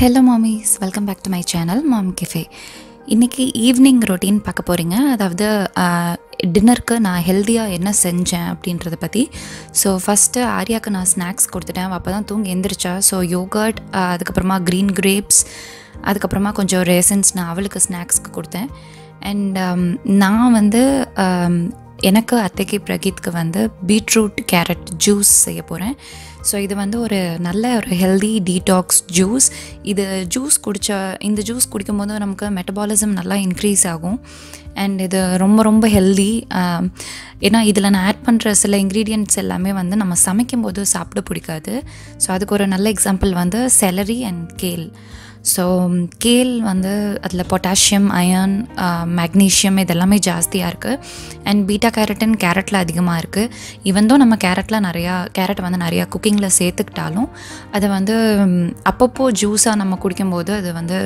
hello mommies welcome back to my channel mom cafe இன்றைக்கி evening routine பார்க்க போகிறீங்க அதாவது டின்னருக்கு நான் ஹெல்த்தியாக என்ன செஞ்சேன் அப்படின்றத பற்றி ஸோ ஃபஸ்ட்டு ஆர்யாவுக்கு நான் ஸ்நாக்ஸ் கொடுத்துட்டேன் அப்போ தான் தூங்கி எந்திரிச்சா ஸோ யோகர்ட் அதுக்கப்புறமா க்ரீன் கிரேப்ஸ் அதுக்கப்புறமா கொஞ்சம் ரேசன்ஸ் நான் அவளுக்கு ஸ்நாக்ஸ்க்கு கொடுத்தேன் அண்ட் நான் வந்து um, எனக்கு அத்தைக்கு பிரகீத்க்கு வந்து பீட்ரூட் கேரட் ஜூஸ் செய்ய போகிறேன் ஸோ இது வந்து ஒரு நல்ல ஒரு ஹெல்தி டீடாக்ஸ் ஜூஸ் இது ஜூஸ் குடித்த இந்த ஜூஸ் குடிக்கும் போது நமக்கு மெட்டபாலிசம் நல்லா இன்க்ரீஸ் ஆகும் அண்ட் இது ரொம்ப ரொம்ப ஹெல்தி ஏன்னா இதில் நான் ஆட் பண்ணுற சில இன்க்ரீடியன்ட்ஸ் எல்லாமே வந்து நம்ம சமைக்கும் போது சாப்பிட பிடிக்காது ஸோ அதுக்கு ஒரு நல்ல எக்ஸாம்பிள் வந்து celery and kale so kale வந்து அதில் பொட்டாசியம் அயர்ன் மேக்னீஷியம் இதெல்லாமே ஜாஸ்தியாக இருக்குது அண்ட் பீட்டா கேரட்டின் கேரட்டில் அதிகமாக இருக்குது ஈவன் நம்ம கேரட்டில் நிறையா கேரட் வந்து நிறையா குக்கிங்கில் சேர்த்துக்கிட்டாலும் அதை வந்து ம், அப்பப்போ ஜூஸாக நம்ம குடிக்கும்போது அது வந்து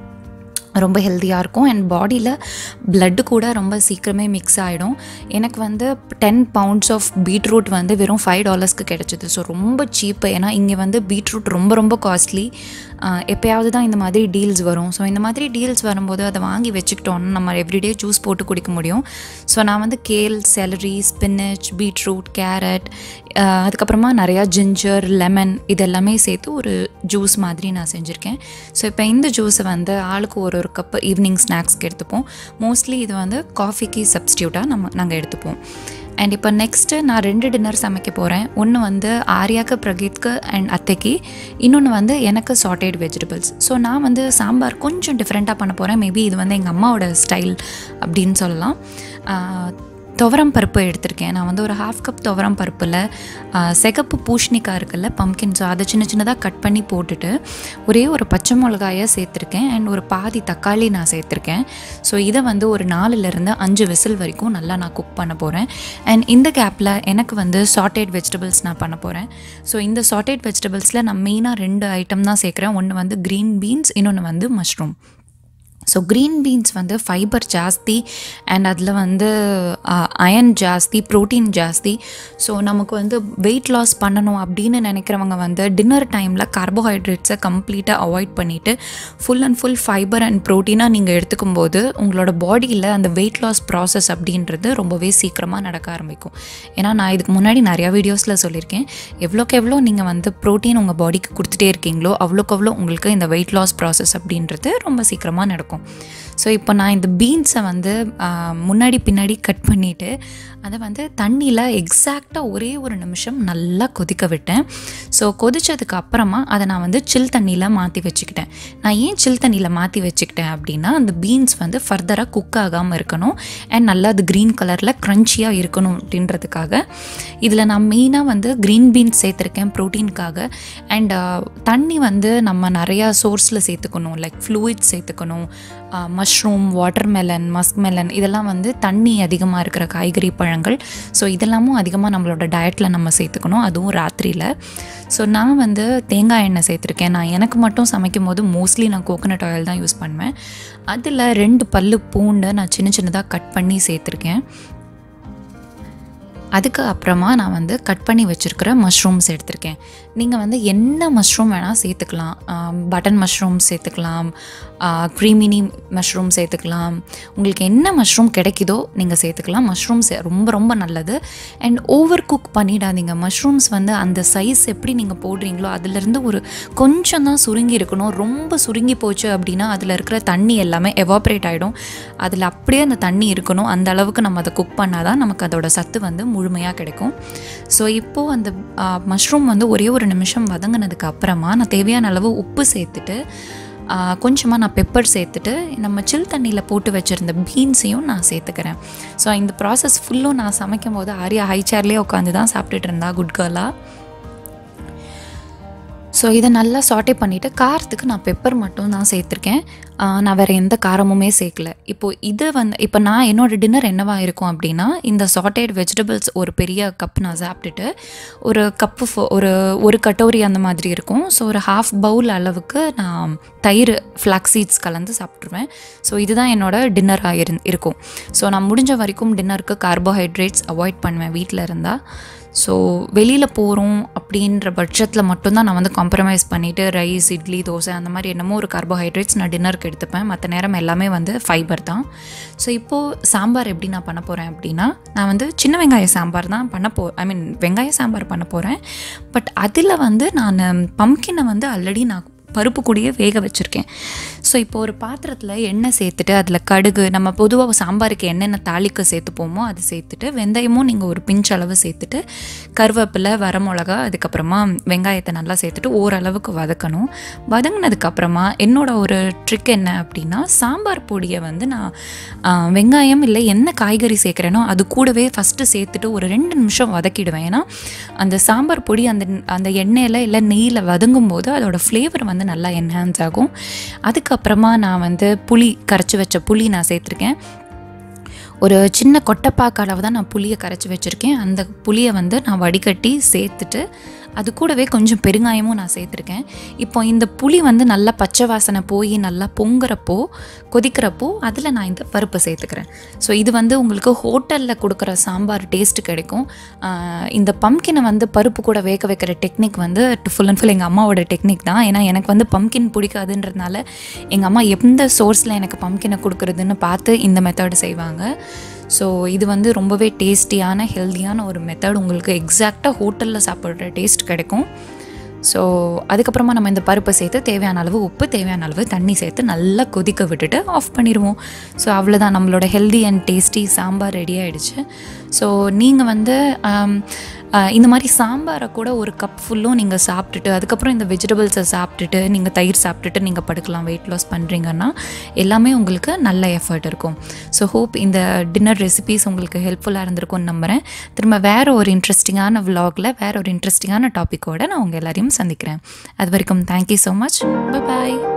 ரொம்ப ஹெல்த்தியாக இருக்கும் அண்ட் பாடியில் blood கூட ரொம்ப சீக்கிரமே மிக்ஸ் ஆகிடும் எனக்கு வந்து டென் பவுண்ட்ஸ் ஆஃப் பீட்ரூட் வந்து வெறும் ஃபைவ் டாலர்ஸ்க்கு கிடச்சிது ஸோ ரொம்ப சீப்பு ஏன்னா இங்கே வந்து பீட்ரூட் ரொம்ப ரொம்ப காஸ்ட்லி எப்போயாவது தான் இந்த மாதிரி டீல்ஸ் வரும் ஸோ இந்த மாதிரி டீல்ஸ் வரும்போது அதை வாங்கி வச்சுக்கிட்டோம்னா நம்ம எவ்ரிடே ஜூஸ் போட்டு குடிக்க முடியும் ஸோ நான் வந்து kale celery spinach beetroot carrot அதுக்கப்புறமா நிறையா ஜிஞ்சர் லெமன் இதெல்லாமே சேர்த்து ஒரு ஜூஸ் மாதிரி நான் செஞ்சுருக்கேன் ஸோ இப்போ இந்த ஜூஸை வந்து ஆளுக்கு ஒரு ஒரு கப் ஈவினிங் ஸ்நாக்ஸ்க்கு எடுத்துப்போம் மோஸ்ட்லி இது வந்து காஃபிக்கு சப்ஸ்டியூட்டாக நம்ம நாங்கள் எடுத்துப்போம் அண்ட் இப்போ நெக்ஸ்ட்டு நான் ரெண்டு டின்னர் சமைக்க போகிறேன் ஒன்று வந்து ஆர்யாக்கு பிரகீத்க்கு அண்ட் அத்தைக்கு இன்னொன்று வந்து எனக்கு சாட்டேட் வெஜிடபிள்ஸ் ஸோ நான் வந்து சாம்பார் கொஞ்சம் டிஃப்ரெண்ட்டாக பண்ண போகிறேன் மேபி இது வந்து எங்கள் அம்மாவோட ஸ்டைல் அப்படின்னு சொல்லலாம் ஆஹ், துவரம் பருப்பு எடுத்திருக்கேன் நான் வந்து ஒரு ஹாஃப் கப் துவரம் பருப்பில் சிகப்பு பூஷ்ணிக்காய் இருக்குல்ல பம்கின் ஸோ அதை சின்ன சின்னதாக கட் பண்ணி போட்டுட்டு ஒரே ஒரு பச்சை மிளகாயை சேர்த்துருக்கேன் அண்ட் ஒரு பாதி தக்காளி நான் சேர்த்துருக்கேன் ஸோ இதை வந்து ஒரு நாலுலேருந்து அஞ்சு விசில் வரைக்கும் நல்லா நான் குக் பண்ண போகிறேன் அண்ட் இந்த கேப்பில் எனக்கு வந்து சாட்டேட் வெஜிடபிள்ஸ் நான் பண்ண போகிறேன் ஸோ இந்த சாட்டேட் வெஜிடபிள்ஸில் நான் மெயினாக ரெண்டு ஐட்டம் தான் சேர்க்குறேன் ஒன்று வந்து க்ரீன் பீன்ஸ் இன்னொன்று வந்து மஷ்ரூம் ஸோ க்ரீன் பீன்ஸ் வந்து ஃபைபர் ஜாஸ்தி அண்ட் அதில் வந்து அயன் ஜாஸ்தி ப்ரோட்டீன் ஜாஸ்தி ஸோ நமக்கு வந்து வெயிட் லாஸ் பண்ணணும் அப்படின்னு நினைக்கிறவங்க வந்து டின்னர் டைமில் கார்போஹைட்ரேட்ஸை கம்ப்ளீட்டாக அவாய்ட் பண்ணிவிட்டு full and full fibre and ப்ரோட்டீனாக நீங்கள் எடுத்துக்கும் போது உங்களோட பாடியில் அந்த வெயிட் லாஸ் ப்ராசஸ் அப்படின்றது ரொம்பவே சீக்கிரமாக நடக்க ஆரம்பிக்கும் ஏன்னா நான் இதுக்கு முன்னாடி நிறையா வீடியோஸில் சொல்லியிருக்கேன் எவ்வளோக்கு எவ்வளோ நீங்கள் வந்து ப்ரோட்டீன் உங்கள் பாடிக்கு கொடுத்துட்டே இருக்கீங்களோ அவ்வளோக்கு அவ்வளோ உங்களுக்கு இந்த வெயிட் லாஸ் ப்ராசஸ் அப்படின்றது ரொம்ப சீக்கிரமாக நடக்கும் ஸோ இப்போ நான் இந்த பீன்ஸை வந்து ஆ, முன்னாடி பின்னாடி கட் பண்ணிவிட்டு அதை வந்து தண்ணியில் எக்ஸாக்டாக ஒரே ஒரு நிமிஷம் நல்லா கொதிக்க விட்டேன் ஸோ கொதிச்சதுக்கு அப்புறமா அதை நான் வந்து சில் தண்ணியில் மாற்றி வச்சுக்கிட்டேன் நான் ஏன் சில் தண்ணியில் மாற்றி வச்சுக்கிட்டேன் அப்படின்னா அந்த பீன்ஸ் வந்து ஃபர்தராக குக் ஆகாமல் இருக்கணும் அண்ட் நல்லா அது க்ரீன் கலரில் க்ரன்ச்சியாக இருக்கணும் அப்படின்றதுக்காக இதில் நான் மெயினாக வந்து க்ரீன் பீன்ஸ் சேர்த்துருக்கேன் ப்ரோட்டீனுக்காக அண்ட் தண்ணி வந்து நம்ம நிறையா சோர்ஸில் சேர்த்துக்கணும் லைக் ஃப்ளூயிட்ஸ் சேர்த்துக்கணும் மஷ்ரூம் வாட்டர்மெலன் மஸ்க்மெலன் இதெல்லாம் வந்து தண்ணி அதிகமாக இருக்கிற காய்கறி பழங்கள் ஸோ இதெல்லாமும் அதிகமாக நம்மளோட டயட்டில் நம்ம சேர்த்துக்கணும் அதுவும் ராத்திரியில் ஸோ நான் வந்து தேங்காய் எண்ணெய் சேர்த்துருக்கேன் நான் எனக்கு மட்டும் சமைக்கும் போது மோஸ்ட்லி நான் கோகனட் ஆயில் தான் யூஸ் பண்ணுவேன் அதில் ரெண்டு பல்லு பூண்டை நான் சின்ன சின்னதாக கட் பண்ணி சேர்த்துருக்கேன் அதுக்கு அப்புறமா நான் வந்து கட் பண்ணி வச்சுருக்கிற மஷ்ரூம்ஸ் எடுத்திருக்கேன் நீங்கள் வந்து என்ன மஷ்ரூம் வேணால் சேர்த்துக்கலாம் பட்டன் மஷ்ரூம் சேர்த்துக்கலாம் க்ரீமினி மஷ்ரூம் சேர்த்துக்கலாம் உங்களுக்கு என்ன மஷ்ரூம் கிடைக்குதோ நீங்கள் சேர்த்துக்கலாம் மஷ்ரூம்ஸ் ரொம்ப ரொம்ப நல்லது அண்ட் ஓவர் குக் பண்ணிடாதீங்க மஷ்ரூம்ஸ் வந்து அந்த சைஸ் எப்படி நீங்கள் போடுறீங்களோ அதுலேருந்து ஒரு கொஞ்சம் தான் சுருங்கி இருக்கணும் ரொம்ப சுருங்கி போச்சு அப்படின்னா அதில் இருக்கிற தண்ணி எல்லாமே எவாப்ரேட் ஆகிடும் அதில் அப்படியே அந்த தண்ணி இருக்கணும் அந்த அளவுக்கு நம்ம அதை குக் பண்ணால் தான் நமக்கு அதோட சத்து வந்து முழுமையாக கிடைக்கும் ஸோ இப்போது அந்த மஷ்ரூம் வந்து ஒரே ஒரு நிமிஷம் வதங்கினதுக்கு அப்புறமா நான் தேவையான அளவு உப்பு சேர்த்துட்டு கொஞ்சமாக நான் பெப்பர் சேர்த்துட்டு நம்ம சில் தண்ணியில் போட்டு வச்சுருந்த பீன்ஸையும் நான் சேர்த்துக்கிறேன் ஸோ இந்த ப்ராசஸ் ஃபுல்லும் நான் சமைக்கும் போது ஆரியா ஹை சேர்லேயே உட்காந்து தான் சாப்பிட்டுட்டு இருந்தா குட் கேர்லாக ஸோ இதை நல்லா சாட்டே பண்ணிவிட்டு காரத்துக்கு நான் பெப்பர் மட்டும் தான் சேர்த்துருக்கேன் ஆஹ் நான் வேறு எந்த காரமுமே சேர்க்கல இப்போது இது வந்து இப்போ நான் என்னோடய டின்னர் என்னவாக இருக்கும் அப்படின்னா இந்த சாட்டேட் வெஜிடபிள்ஸ் ஒரு பெரிய கப் நான் சாப்பிட்டுட்டு ஒரு கப்பு ஒரு ஒரு கட்டோரி அந்த மாதிரி இருக்கும் ஸோ ஒரு ஹாஃப் பவுல் அளவுக்கு நான் தயிர் ஃப்ளாக் சீட்ஸ் கலந்து சாப்பிட்ருவேன் ஸோ இதுதான் என்னோட டின்னராக இரு இருக்கும் ஸோ நான் முடிஞ்ச வரைக்கும் டின்னருக்கு கார்போஹைட்ரேட்ஸ் அவாய்ட் பண்ணுவேன் வீட்டில் இருந்தால் ஸோ வெளியில் போகிறோம் அப்படின்ற பட்சத்தில் மட்டும்தான் நான் வந்து காம்ப்ரமைஸ் பண்ணிவிட்டு ரைஸ் இட்லி தோசை அந்த மாதிரி என்னமோ ஒரு கார்போஹைட்ரேட்ஸ் நான் டின்னருக்கு எடுத்துப்பேன் மற்ற நேரம் எல்லாமே வந்து ஃபைபர் தான் ஸோ இப்போது சாம்பார் எப்படி நான் பண்ண போகிறேன் அப்படின்னா நான் வந்து சின்ன வெங்காய சாம்பார் தான் பண்ண போ ஐ மீன் வெங்காய சாம்பார் பண்ண போகிறேன் பட் அதில் வந்து நான் பம்கினை வந்து ஆல்ரெடி நான் பருப்பு கூடயே வேக வச்சுருக்கேன் ஸோ இப்போ ஒரு பாத்திரத்தில் எண்ணெய் சேர்த்துட்டு அதில் கடுகு நம்ம பொதுவாக சாம்பாருக்கு என்னென்ன தாளிக்க சேர்த்துப்போமோ அது சேர்த்துட்டு வெந்தயமும் நீங்கள் ஒரு பிஞ்ச் அளவு சேர்த்துட்டு கருவேப்பிலை வரமிளகா அதுக்கப்புறமா வெங்காயத்தை நல்லா சேர்த்துட்டு ஓரளவுக்கு வதக்கணும் வதங்கினதுக்கப்புறமா என்னோட ஒரு ட்ரிக் என்ன அப்படின்னா சாம்பார் பொடியை வந்து நான் ஆ, வெங்காயம் இல்லை என்ன காய்கறி சேர்க்குறேனோ அது கூடவே ஃபஸ்ட்டு சேர்த்துட்டு ஒரு ரெண்டு நிமிஷம் வதக்கிடுவேன் ஏன்னா அந்த சாம்பார் பொடி அந்த அந்த எண்ணெயில் இல்லை நெய்யில் வதங்கும் போது அதோட ஃப்ளேவர் வந்து நல்லா என்ஹான்ஸ் ஆகும் அதுக்கப்புறமா நான் வந்து புளி கரைச்சி வச்ச புளி நான் சேர்த்துருக்கேன் ஒரு சின்ன கொட்டைப்பாக்கு அளவு தான் நான் புளியை கரைச்சி வச்சுருக்கேன் அந்த புளியை வந்து நான் வடிகட்டி சேர்த்துட்டு அது கூடவே கொஞ்சம் பெருங்காயமும் நான் சேர்த்துருக்கேன் இப்போ இந்த புளி வந்து நல்லா பச்சை வாசனை போய் நல்லா பொங்குறப்போ கொதிக்கிறப்போ அதில் நான் இந்த பருப்பை சேர்த்துக்கிறேன் ஸோ இது வந்து உங்களுக்கு ஹோட்டலில் கொடுக்குற சாம்பார் டேஸ்ட் கிடைக்கும் ஆஹ் இந்த பம்கினை வந்து பருப்பு கூட வேக வைக்கிற டெக்னிக் வந்து ஃபுல் அண்ட் ஃபுல் எங்கள் அம்மாவோட டெக்னிக் தான் ஏன்னா எனக்கு வந்து பம்கின் பிடிக்காதுன்றதுனால எங்கள் அம்மா எந்த சோர்ஸில் எனக்கு பம்கினை கொடுக்குறதுன்னு பார்த்து இந்த மெத்தட் செய்வாங்க ஸோ இது வந்து ரொம்பவே டேஸ்டியான ஹெல்த்தியான ஒரு மெத்தட் உங்களுக்கு எக்ஸாக்டாக ஹோட்டலில் சாப்பிட்ற டேஸ்ட் கிடைக்கும் ஸோ அதுக்கப்புறமா நம்ம இந்த பருப்பை சேர்த்து தேவையான அளவு உப்பு தேவையான அளவு தண்ணி சேர்த்து நல்லா கொதிக்க விட்டுட்டு ஆஃப் பண்ணிடுவோம் ஸோ அவ்வளோதான் நம்மளோட healthy and tasty sambar ready ஆயிடுச்சு ஸோ நீங்கள் வந்து ஆம், ஆ, இந்த மாதிரி சாம்பாரை கூட ஒரு கப் ஃபுல்லும் நீங்கள் சாப்பிட்டுட்டு அதுக்கப்புறம் இந்த வெஜிடபிள்ஸை சாப்பிட்டுட்டு நீங்கள் தயிர் சாப்பிட்டுட்டு நீங்கள் படுக்கலாம் வெயிட் லாஸ் பண்ணுறீங்கன்னா எல்லாமே உங்களுக்கு நல்ல எஃபர்ட் இருக்கும் ஸோ ஹோப் இந்த டின்னர் ரெசிபீஸ் உங்களுக்கு ஹெல்ப்ஃபுல்லாக இருந்திருக்கும்னு நம்புகிறேன் திரும்ப வேறு ஒரு இன்ட்ரெஸ்டிங்கான vlogல வேறு ஒரு இன்ட்ரெஸ்டிங்கான டாப்பிக்கோட நான் உங்கள் எல்லாரையும் சந்திக்கிறேன் அது வரைக்கும் தேங்க்யூ ஸோ மச் பாய்